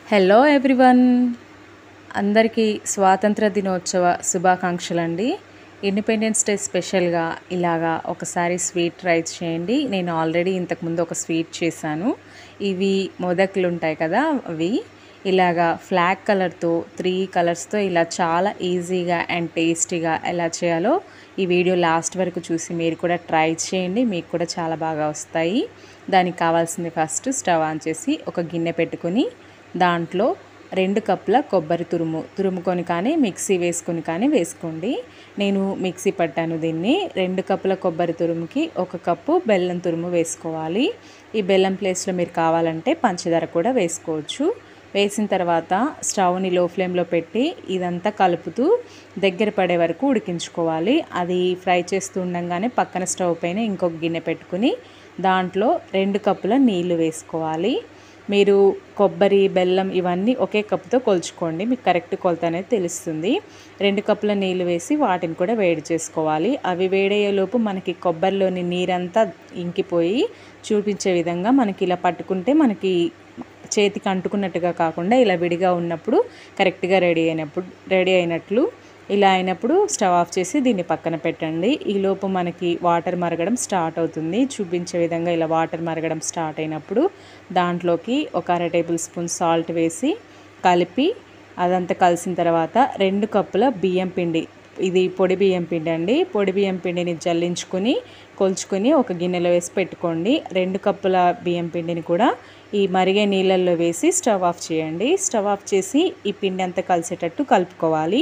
hello everyone అందరికీ స్వాతంత్ర దినోత్సవ శుభాకాంక్షలు అండి ఇండిపెండెన్స్ డే స్పెషల్గా ఇలాగా ఒకసారి స్వీట్ ట్రై చేయండి నేను ఆల్రెడీ ఇంతకుముందు ఒక స్వీట్ చేశాను ఇవి మొదకులు ఉంటాయి కదా అవి ఇలాగా ఫ్లాగ్ కలర్తో త్రీ కలర్స్తో ఇలా చాలా ఈజీగా అండ్ టేస్టీగా ఎలా చేయాలో ఈ వీడియో లాస్ట్ వరకు చూసి మీరు కూడా ట్రై చేయండి మీకు కూడా చాలా బాగా వస్తాయి దానికి కావాల్సింది ఫస్ట్ స్టవ్ ఆన్ చేసి ఒక గిన్నె పెట్టుకొని దాంట్లో రెండు కప్పుల కొబ్బరి తురుము తురుముకొని కానీ మిక్సీ వేసుకొని కానీ వేసుకోండి నేను మిక్సీ పట్టాను దీన్ని రెండు కప్పుల కొబ్బరి తురుముకి ఒక కప్పు బెల్లం తురుము వేసుకోవాలి ఈ బెల్లం ప్లేస్లో మీరు కావాలంటే పంచదార కూడా వేసుకోవచ్చు వేసిన తర్వాత స్టవ్ని లో ఫ్లేమ్లో పెట్టి ఇదంతా కలుపుతూ దగ్గర పడే వరకు ఉడికించుకోవాలి అది ఫ్రై చేస్తూ ఉండగానే పక్కన స్టవ్ పైన ఇంకొక గిన్నె పెట్టుకుని దాంట్లో రెండు కప్పుల నీళ్లు వేసుకోవాలి మీరు కొబ్బరి బెల్లం ఇవన్నీ ఒకే కప్పుతో కొలుచుకోండి మీకు కరెక్ట్ కొలత అనేది తెలుస్తుంది రెండు కప్పుల నీళ్ళు వేసి వాటిని కూడా వేడి చేసుకోవాలి అవి వేడయ్యేలోపు మనకి కొబ్బరిలోని నీరంతా ఇంకిపోయి చూపించే విధంగా మనకి ఇలా పట్టుకుంటే మనకి చేతికి అంటుకున్నట్టుగా కాకుండా ఇలా విడిగా ఉన్నప్పుడు కరెక్ట్గా రెడీ అయినప్పుడు రెడీ అయినట్లు ఇలా అయినప్పుడు స్టవ్ ఆఫ్ చేసి దీన్ని పక్కన పెట్టండి ఈలోపు మనకి వాటర్ మరగడం స్టార్ట్ అవుతుంది చూపించే విధంగా ఇలా వాటర్ మరగడం స్టార్ట్ అయినప్పుడు దాంట్లోకి ఒక అర టేబుల్ స్పూన్ సాల్ట్ వేసి కలిపి అదంతా కలిసిన తర్వాత రెండు కప్పుల బియ్యం పిండి ఇది పొడి బియ్యం పిండి అండి పొడి బియ్యం పిండిని జల్లించుకొని కొలుచుకొని ఒక గిన్నెలో వేసి పెట్టుకోండి రెండు కప్పుల బియ్యం పిండిని కూడా ఈ మరిగే నీళ్ళల్లో వేసి స్టవ్ ఆఫ్ చేయండి స్టవ్ ఆఫ్ చేసి ఈ పిండి అంతా కలిసేటట్టు కలుపుకోవాలి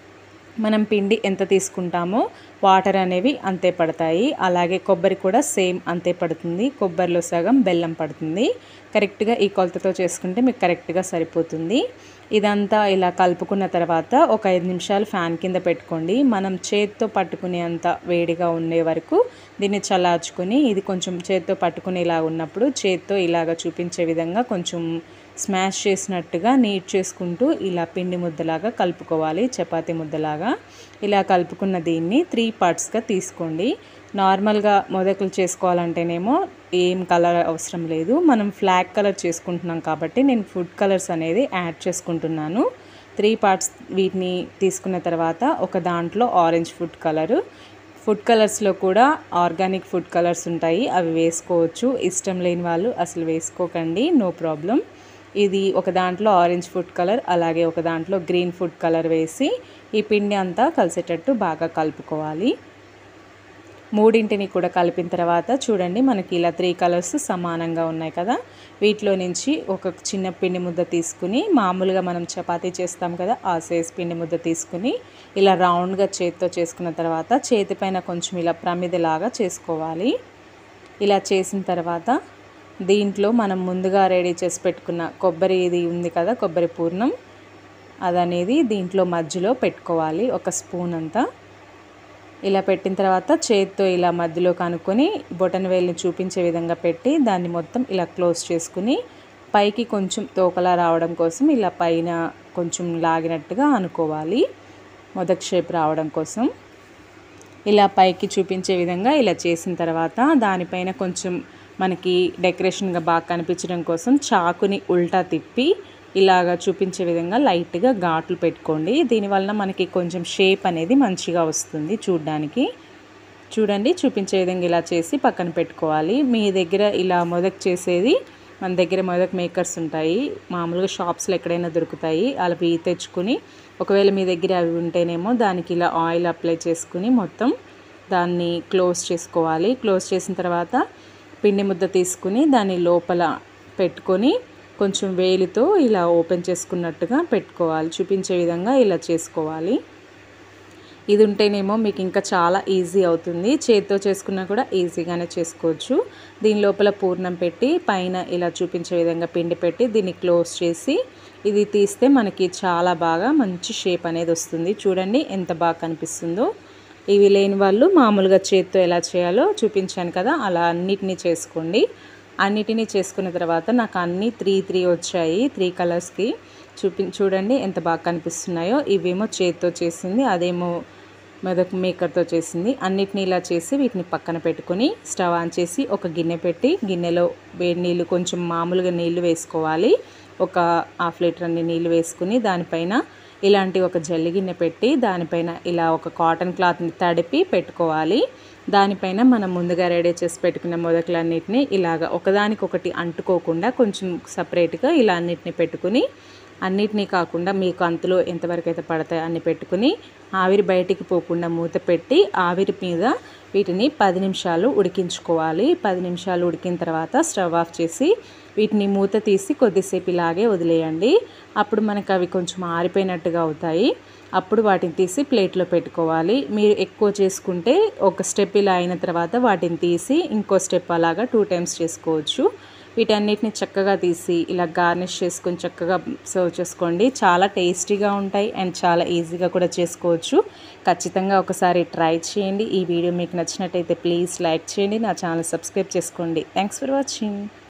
మనం పిండి ఎంత తీసుకుంటామో వాటర్ అనేవి అంతే పడతాయి అలాగే కొబ్బరి కూడా సేమ్ అంతే పడుతుంది కొబ్బరిలో సగం బెల్లం పడుతుంది కరెక్ట్గా ఈ కొలతతో చేసుకుంటే మీకు కరెక్ట్గా సరిపోతుంది ఇదంతా ఇలా కలుపుకున్న తర్వాత ఒక ఐదు నిమిషాలు ఫ్యాన్ కింద పెట్టుకోండి మనం చేత్తో పట్టుకునేంత వేడిగా ఉండే వరకు దీన్ని చల్లార్చుకొని ఇది కొంచెం చేత్తో పట్టుకునేలా ఉన్నప్పుడు చేత్తో ఇలాగ చూపించే విధంగా కొంచెం స్మాష్ చేసినట్టుగా నీట్ చేసుకుంటూ ఇలా పిండి ముద్దలాగా కలుపుకోవాలి చపాతీ ముద్దలాగా ఇలా కలుపుకున్న దీన్ని త్రీ పార్ట్స్గా తీసుకోండి నార్మల్గా మొదకులు చేసుకోవాలంటేనేమో ఏం కలర్ అవసరం లేదు మనం ఫ్లాగ్ కలర్ చేసుకుంటున్నాం కాబట్టి నేను ఫుడ్ కలర్స్ అనేది యాడ్ చేసుకుంటున్నాను త్రీ పార్ట్స్ వీటిని తీసుకున్న తర్వాత ఒక దాంట్లో ఆరెంజ్ ఫుడ్ కలరు ఫుడ్ కలర్స్లో కూడా ఆర్గానిక్ ఫుడ్ కలర్స్ ఉంటాయి అవి వేసుకోవచ్చు ఇష్టం లేని వాళ్ళు అసలు వేసుకోకండి నో ప్రాబ్లం ఇది ఒక దాంట్లో ఆరెంజ్ ఫుడ్ కలర్ అలాగే ఒక దాంట్లో గ్రీన్ ఫుడ్ కలర్ వేసి ఈ పిండి అంతా కలిసేటట్టు బాగా కలుపుకోవాలి మూడింటిని కూడా కలిపిన తర్వాత చూడండి మనకి ఇలా త్రీ కలర్స్ సమానంగా ఉన్నాయి కదా వీటిలో నుంచి ఒక చిన్న పిండి ముద్ద తీసుకుని మామూలుగా మనం చపాతీ చేస్తాం కదా ఆ సైజ్ పిండి ముద్ద తీసుకుని ఇలా రౌండ్గా చేతితో చేసుకున్న తర్వాత చేతిపైన కొంచెం ఇలా ప్రమిదిలాగా చేసుకోవాలి ఇలా చేసిన తర్వాత దీంట్లో మనం ముందుగా రెడీ చేసి పెట్టుకున్న కొబ్బరి ఇది ఉంది కదా కొబ్బరి పూర్ణం అదనేది దీంట్లో మధ్యలో పెట్టుకోవాలి ఒక స్పూన్ అంతా ఇలా పెట్టిన తర్వాత చేతితో ఇలా మధ్యలో కనుక్కొని బొటన్ వేలిని చూపించే విధంగా పెట్టి దాన్ని మొత్తం ఇలా క్లోజ్ చేసుకుని పైకి కొంచెం తోకలా రావడం కోసం ఇలా పైన కొంచెం లాగినట్టుగా అనుకోవాలి మొదటి షేప్ రావడం కోసం ఇలా పైకి చూపించే విధంగా ఇలా చేసిన తర్వాత దానిపైన కొంచెం మనకి డెకరేషన్గా బాగా కనిపించడం కోసం చాకుని ఉల్టా తిప్పి ఇలాగా చూపించే విధంగా లైట్గా ఘాట్లు పెట్టుకోండి దీనివల్ల మనకి కొంచెం షేప్ అనేది మంచిగా వస్తుంది చూడ్డానికి చూడండి చూపించే విధంగా ఇలా చేసి పక్కన పెట్టుకోవాలి మీ దగ్గర ఇలా మొదక్ చేసేది మన దగ్గర మొదక్ మేకర్స్ ఉంటాయి మామూలుగా షాప్స్లో ఎక్కడైనా దొరుకుతాయి అవి తెచ్చుకుని ఒకవేళ మీ దగ్గర అవి ఉంటేనేమో దానికి ఇలా ఆయిల్ అప్లై చేసుకుని మొత్తం దాన్ని క్లోజ్ చేసుకోవాలి క్లోజ్ చేసిన తర్వాత పిండి ముద్ద తీసుకుని దాని లోపల పెట్టుకొని కొంచెం వేలితో ఇలా ఓపెన్ చేసుకున్నట్టుగా పెట్టుకోవాలి చూపించే విధంగా ఇలా చేసుకోవాలి ఇది ఉంటేనేమో మీకు ఇంకా చాలా ఈజీ అవుతుంది చేతితో చేసుకున్నా కూడా ఈజీగానే చేసుకోవచ్చు దీని లోపల పూర్ణం పెట్టి పైన ఇలా చూపించే విధంగా పిండి పెట్టి దీన్ని క్లోజ్ చేసి ఇది తీస్తే మనకి చాలా బాగా మంచి షేప్ అనేది వస్తుంది చూడండి ఎంత బాగా కనిపిస్తుందో ఇవి లేని వాళ్ళు మామూలుగా చేతితో ఎలా చేయాలో చూపించాను కదా అలా అన్నిటినీ చేసుకోండి అన్నిటినీ చేసుకున్న తర్వాత నాకు అన్నీ త్రీ త్రీ వచ్చాయి త్రీ కలర్స్కి చూపి చూడండి ఎంత బాగా కనిపిస్తున్నాయో ఇవేమో చేతితో చేసింది అదేమో మెదక్ మేకర్తో చేసింది అన్నిటిని ఇలా చేసి వీటిని పక్కన పెట్టుకొని స్టవ్ ఆన్ చేసి ఒక గిన్నె పెట్టి గిన్నెలో వేడి నీళ్ళు కొంచెం మామూలుగా నీళ్లు వేసుకోవాలి ఒక హాఫ్ లీటర్ అన్ని నీళ్ళు వేసుకుని దానిపైన ఇలాంటి ఒక జల్లి గిన్నె పెట్టి దానిపైన ఇలా ఒక కాటన్ క్లాత్ని తడిపి పెట్టుకోవాలి దానిపైన మనం ముందుగా రెడీ చేసి పెట్టుకున్న మొదకలన్నిటిని ఇలాగ ఒకదానికొకటి అంటుకోకుండా కొంచెం సపరేట్గా ఇలా అన్నిటిని పెట్టుకుని అన్నిటినీ కాకుండా మీకు అంతులో ఎంతవరకు అయితే పడతాయో అన్ని పెట్టుకుని ఆవిరి బయటికి పోకుండా మూత పెట్టి ఆవిరి మీద వీటిని పది నిమిషాలు ఉడికించుకోవాలి పది నిమిషాలు ఉడికిన తర్వాత స్టవ్ ఆఫ్ చేసి వీటిని మూత తీసి కొద్దిసేపు ఇలాగే వదిలేయండి అప్పుడు మనకు అవి కొంచెం ఆరిపోయినట్టుగా అవుతాయి అప్పుడు వాటిని తీసి ప్లేట్లో పెట్టుకోవాలి మీరు ఎక్కువ చేసుకుంటే ఒక స్టెప్ ఇలా అయిన తర్వాత వాటిని తీసి ఇంకో స్టెప్ అలాగా టూ టైమ్స్ చేసుకోవచ్చు వీటన్నిటిని చక్కగా తీసి ఇలా గార్నిష్ చేసుకొని చక్కగా సర్వ్ చేసుకోండి చాలా టేస్టీగా ఉంటాయి అండ్ చాలా ఈజీగా కూడా చేసుకోవచ్చు ఖచ్చితంగా ఒకసారి ట్రై చేయండి ఈ వీడియో మీకు నచ్చినట్టయితే ప్లీజ్ లైక్ చేయండి నా ఛానల్ సబ్స్క్రైబ్ చేసుకోండి థ్యాంక్స్ ఫర్ వాచింగ్